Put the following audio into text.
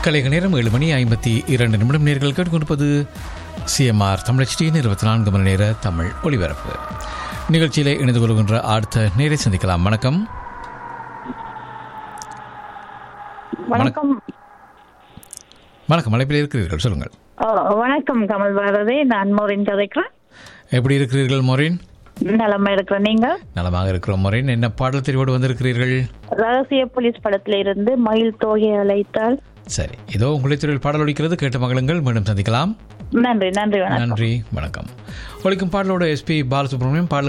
கலைக நேரம் ஏழு மணி ஐம்பத்தி இரண்டு நிமிடம் நேர்கள் கேட்டுக்கொண்டிருப்பது சிஎம்ஆர் தமிழச்சியின் இருபத்தி நான்கு மணி நேர தமிழ் ஒளிபரப்பு நிகழ்ச்சியில் இணைந்து கொள்கின்ற அடுத்த நேரை சந்திக்கலாம் வணக்கம் வணக்கம் வணக்கம் அழைப்பில் இருக்கிறீர்கள் சொல்லுங்கள் ஓ, வணக்கம் கமல் பாரதி நான் மோரின் கதைக்கிறேன் எப்படி இருக்கிறீர்கள் மொரின் நலமா இருக்கிறேன் நீங்க நலமாக இருக்கிறோம் மொரின் என்ன பாடல் தெரிவோடு வந்திருக்கிறீர்கள் ரகசிய போலீஸ் படத்துல இருந்து மயில் தோகை அழைத்தால் சரி இதோ உங்களை தொழில் பாடல் ஒழிக்கிறது கேட்ட மகளுங்கள் மீண்டும் சந்திக்கலாம் நன்றி நன்றி வணக்கம் நன்றி வணக்கம் ஒழிக்கும் பாடலோட எஸ்பி பாலசுப்ரமணியம் பாடல்